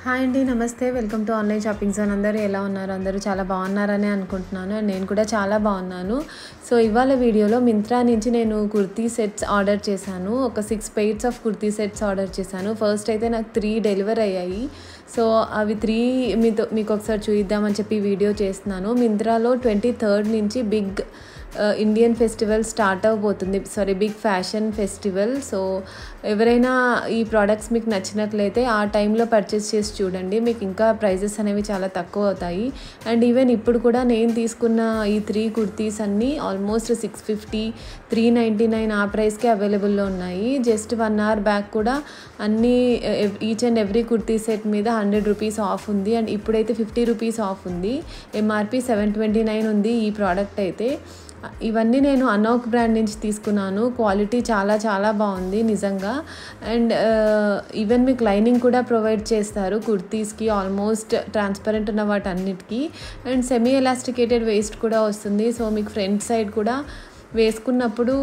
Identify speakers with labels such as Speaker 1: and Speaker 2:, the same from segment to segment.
Speaker 1: hi అండి నమస్తే welcome to online shopping zone అందరూ ఎలా ఉన్నారు అందరూ చాలా బాగున్నారని అనుకుంటున్నాను అండ్ నేను కూడా చాలా బాగున్నాను సో ఇవాళ వీడియోలో మింత్రా నుంచి నేను కుర్తీ సెట్స్ ఆర్డర్ చేశాను ఒక six pairs of kurti sets order చేశాను ఫస్ట్ అయితే నాకు త్రీ డెలివర్ అయ్యాయి సో అవి త్రీ మీతో మీకు ఒకసారి చూద్దామని చెప్పి వీడియో చేస్తున్నాను మింత్రాలో ట్వంటీ థర్డ్ నుంచి బిగ్ ఇండియన్ ఫెస్టివల్ స్టార్ట్ అవబోతుంది sorry big fashion festival so ఎవరైనా ఈ ప్రోడక్ట్స్ మీకు నచ్చినట్లయితే ఆ టైంలో పర్చేస్ చేసి చూడండి మీకు ఇంకా ప్రైజెస్ అనేవి చాలా తక్కువ అవుతాయి అండ్ ఈవెన్ ఇప్పుడు కూడా నేను తీసుకున్న ఈ త్రీ కుర్తీస్ అన్నీ almost six fifty three ninety nine ఆ ప్రైస్కే అవైలబుల్లో ఉన్నాయి జస్ట్ వన్ అవర్ బ్యాక్ కూడా అన్నీ each and every kurti set మీద హండ్రెడ్ రూపీస్ ఆఫ్ ఉంది అండ్ ఇప్పుడైతే ఫిఫ్టీ రూపీస్ ఆఫ్ ఉంది ఎంఆర్పి సెవెన్ ట్వంటీ నైన్ ఉంది ఈ ప్రోడక్ట్ అయితే ఇవన్నీ నేను అనోక్ బ్రాండ్ నుంచి తీసుకున్నాను క్వాలిటీ చాలా చాలా బాగుంది నిజంగా అండ్ ఈవెన్ మీకు లైనింగ్ కూడా ప్రొవైడ్ చేస్తారు కుర్తీస్కి ఆల్మోస్ట్ ట్రాన్స్పరెంట్ ఉన్న వాటి అన్నిటికీ అండ్ సెమీ ఎలాస్టికేటెడ్ వేస్ట్ కూడా వస్తుంది సో మీకు ఫ్రంట్ సైడ్ కూడా వేసుకున్నప్పుడు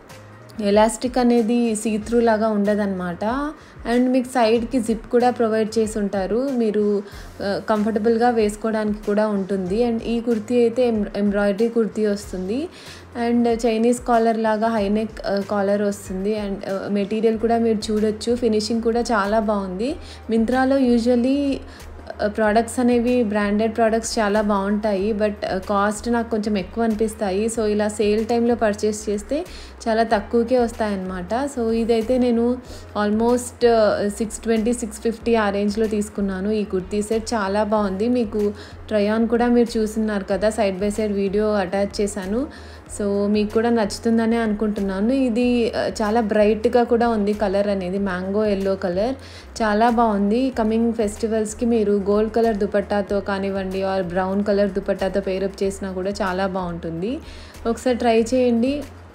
Speaker 1: ఎలాస్టిక్ అనేది సీత్రూ లాగా ఉండదన్నమాట అండ్ మీకు సైడ్కి జిప్ కూడా ప్రొవైడ్ చేసి ఉంటారు మీరు కంఫర్టబుల్గా వేసుకోవడానికి కూడా ఉంటుంది అండ్ ఈ కుర్తీ అయితే ఎంబ్రాయిడరీ కుర్తీ వస్తుంది అండ్ చైనీస్ కాలర్ లాగా హైనెక్ కాలర్ వస్తుంది అండ్ మెటీరియల్ కూడా మీరు చూడొచ్చు ఫినిషింగ్ కూడా చాలా బాగుంది మింత్రాలో యూజువల్లీ ప్రోడక్ట్స్ అనేవి బ్రాండెడ్ ప్రోడక్ట్స్ చాలా బాగుంటాయి బట్ కాస్ట్ నాకు కొంచెం ఎక్కువ అనిపిస్తాయి సో ఇలా సేల్ టైంలో పర్చేస్ చేస్తే చాలా తక్కువకే వస్తాయన్నమాట సో ఇదైతే నేను almost six twenty six fifty ఆ రేంజ్లో తీసుకున్నాను ఈ కుర్తీ సెట్ చాలా బాగుంది మీకు ట్రయాన్ కూడా మీరు చూస్తున్నారు కదా side by side video attach చేశాను సో మీకు కూడా నచ్చుతుందనే అనుకుంటున్నాను ఇది చాలా బ్రైట్గా కూడా ఉంది కలర్ అనేది మ్యాంగో ఎల్లో కలర్ చాలా బాగుంది కమింగ్ ఫెస్టివల్స్కి మీరు గోల్డ్ కలర్ దుపట్టాతో కానివ్వండి ఆర్ బ్రౌన్ కలర్ దుపట్టాతో పేరప్ చేసినా కూడా చాలా బాగుంటుంది ఒకసారి ట్రై చేయండి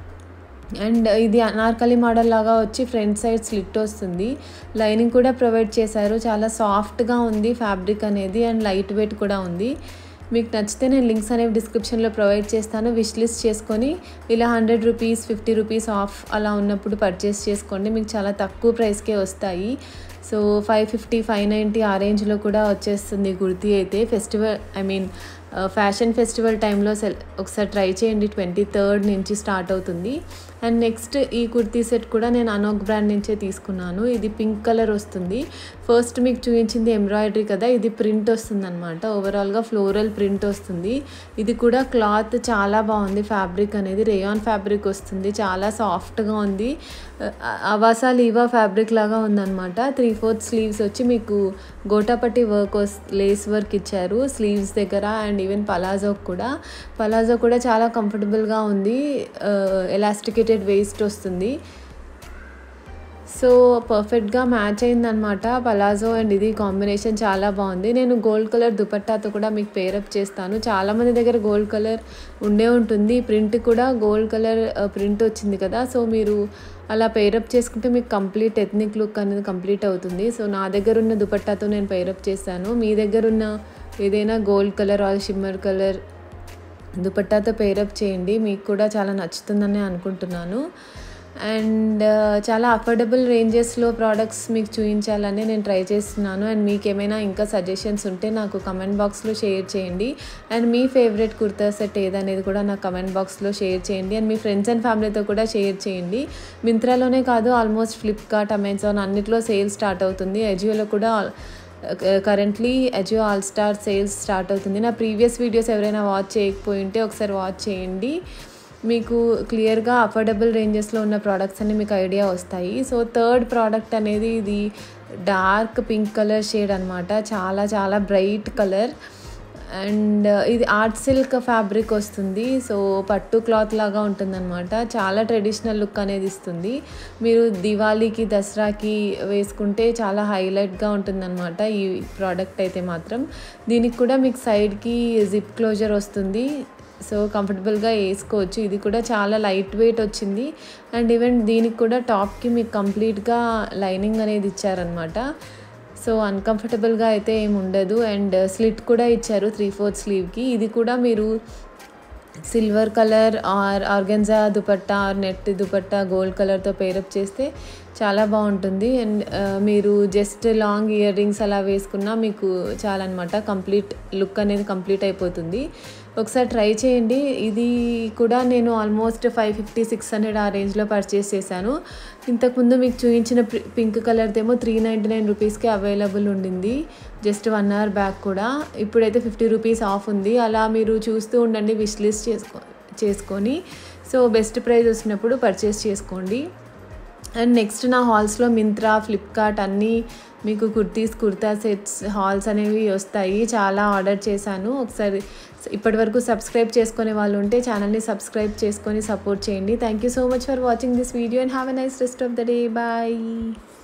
Speaker 1: అండ్ ఇది అనార్కలి మోడల్ లాగా వచ్చి ఫ్రంట్ సైడ్ స్లిట్ వస్తుంది లైనింగ్ కూడా ప్రొవైడ్ చేశారు చాలా సాఫ్ట్గా ఉంది ఫ్యాబ్రిక్ అనేది అండ్ లైట్ వెయిట్ కూడా ఉంది మీకు నచ్చితే నేను లింక్స్ అనేవి డిస్క్రిప్షన్లో ప్రొవైడ్ చేస్తాను విష్ లిస్ట్ చేసుకొని ఇలా hundred rupees fifty rupees off అలా ఉన్నప్పుడు పర్చేస్ చేసుకోండి మీకు చాలా తక్కువ ప్రైస్కే వస్తాయి so five fifty five ninety ఆ రేంజ్లో కూడా వచ్చేస్తుంది కుర్తీ అయితే festival I mean fashion festival టైంలో సెల్ ఒకసారి ట్రై చేయండి ట్వంటీ థర్డ్ నుంచి స్టార్ట్ అవుతుంది అండ్ నెక్స్ట్ ఈ కుర్తీ సెట్ కూడా నేను అనోక్ బ్రాండ్ నుంచే తీసుకున్నాను ఇది పింక్ కలర్ వస్తుంది ఫస్ట్ మీకు చూపించింది ఎంబ్రాయిడరీ కదా ఇది ప్రింట్ వస్తుంది అనమాట ఓవరాల్గా ఫ్లోరల్ ప్రింట్ వస్తుంది ఇది కూడా క్లాత్ చాలా బాగుంది ఫ్యాబ్రిక్ అనేది రేయాన్ ఫ్యాబ్రిక్ వస్తుంది చాలా సాఫ్ట్గా ఉంది అవాసా లీవా ఫ్యాబ్రిక్ లాగా ఉందన్నమాట త్రీ ఫోర్త్ స్లీవ్స్ వచ్చి మీకు గోటాపట్టి వర్క్ లేస్ వర్క్ ఇచ్చారు స్లీవ్స్ దగ్గర అండ్ ఈవెన్ పలాజో కూడా పలాజో కూడా చాలా కంఫర్టబుల్గా ఉంది ఎలాస్టికేటెడ్ వేస్ట్ వస్తుంది సో పర్ఫెక్ట్గా మ్యాచ్ అయిందనమాట పలాజో అండ్ ఇది కాంబినేషన్ చాలా బాగుంది నేను గోల్డ్ కలర్ దుపట్టాతో కూడా మీకు పేరప్ చేస్తాను చాలామంది దగ్గర గోల్డ్ కలర్ ఉండే ఉంటుంది ప్రింట్ కూడా గోల్డ్ కలర్ ప్రింట్ వచ్చింది కదా సో మీరు అలా పేరప్ చేసుకుంటే మీకు కంప్లీట్ ఎథ్నిక్ లుక్ అనేది కంప్లీట్ అవుతుంది సో నా దగ్గర ఉన్న దుపట్టాతో నేను పేరప్ చేశాను మీ దగ్గర ఉన్న ఏదైనా gold colour or shimmer colour దుపట్టాతో పేరప్ చేయండి మీకు కూడా చాలా నచ్చుతుందని అనుకుంటున్నాను అండ్ చాలా అఫోర్డబుల్ రేంజెస్లో ప్రోడక్ట్స్ మీకు చూపించాలని నేను ట్రై చేస్తున్నాను అండ్ మీకు ఏమైనా ఇంకా సజెషన్స్ ఉంటే నాకు కమెంట్ బాక్స్లో షేర్ చేయండి అండ్ మీ ఫేవరెట్ కుర్తా సెట్ ఏదనేది కూడా నాకు కమెంట్ బాక్స్లో షేర్ చేయండి అండ్ మీ ఫ్రెండ్స్ అండ్ ఫ్యామిలీతో కూడా షేర్ చేయండి మింత్రాలోనే కాదు ఆల్మోస్ట్ ఫ్లిప్కార్ట్ అమెజాన్ అన్నిట్లో సేల్ స్టార్ట్ అవుతుంది ఎజియోలో కూడా currently Ajio all star sales start అవుతుంది నా ప్రీవియస్ వీడియోస్ ఎవరైనా వాచ్ చేయకపోయి ఉంటే ఒకసారి వాచ్ చేయండి మీకు క్లియర్గా అఫోర్డబుల్ రేంజెస్లో ఉన్న ప్రోడక్ట్స్ అన్ని మీకు ఐడియా వస్తాయి సో థర్డ్ ప్రోడక్ట్ అనేది ఇది డార్క్ పింక్ కలర్ షేడ్ అనమాట చాలా చాలా బ్రైట్ కలర్ అండ్ ఇది ఆర్ట్ సిల్క్ ఫ్యాబ్రిక్ వస్తుంది సో పట్టు క్లాత్ లాగా ఉంటుందన్నమాట చాలా ట్రెడిషనల్ లుక్ అనేది ఇస్తుంది మీరు దివాళీకి దసరాకి వేసుకుంటే చాలా హైలైట్గా ఉంటుందన్నమాట ఈ ప్రోడక్ట్ అయితే మాత్రం దీనికి కూడా మీకు సైడ్కి జిప్ క్లోజర్ వస్తుంది సో కంఫర్టబుల్గా వేసుకోవచ్చు ఇది కూడా చాలా లైట్ వెయిట్ వచ్చింది అండ్ ఈవెన్ దీనికి కూడా టాప్కి మీకు కంప్లీట్గా లైనింగ్ అనేది ఇచ్చారనమాట సో అన్కంఫర్టబుల్గా అయితే ఏమి ఉండదు అండ్ స్లిట్ కూడా ఇచ్చారు త్రీ ఫోర్త్ స్లీవ్కి ఇది కూడా మీరు silver colour or organza dupatta or net dupatta gold కలర్తో పేరప్ చేస్తే చాలా బాగుంటుంది అండ్ మీరు జస్ట్ లాంగ్ ఇయర్ రింగ్స్ అలా వేసుకున్నా మీకు చాలా అనమాట కంప్లీట్ లుక్ అనేది కంప్లీట్ అయిపోతుంది ఒకసారి ట్రై చేయండి ఇది కూడా నేను almost five fifty six hundred ఆ రేంజ్లో పర్చేస్ చేశాను ఇంతకుముందు మీకు చూపించిన పింక్ కలర్దేమో త్రీ నైంటీ నైన్ రూపీస్కి అవైలబుల్ ఉండింది జస్ట్ వన్ అవర్ బ్యాక్ కూడా ఇప్పుడైతే ఫిఫ్టీ రూపీస్ ఆఫ్ ఉంది అలా మీరు చూస్తూ ఉండండి విష్ లిస్ట్ చేసుకో చేసుకొని సో బెస్ట్ ప్రైస్ వచ్చినప్పుడు పర్చేస్ చేసుకోండి అండ్ నెక్స్ట్ నా హాల్స్లో మింత్రా ఫ్లిప్కార్ట్ అన్నీ మీకు కుర్తీస్ కుర్తా సెట్స్ హాల్స్ అనేవి వస్తాయి చాలా ఆర్డర్ చేశాను ఒకసారి ఇప్పటి వరకు సబ్స్క్రైబ్ చేసుకునే వాళ్ళు ఉంటే ఛానల్ని సబ్స్క్రైబ్ చేసుకొని సపోర్ట్ చేయండి thank you so much for watching this video and have a nice rest of the day bye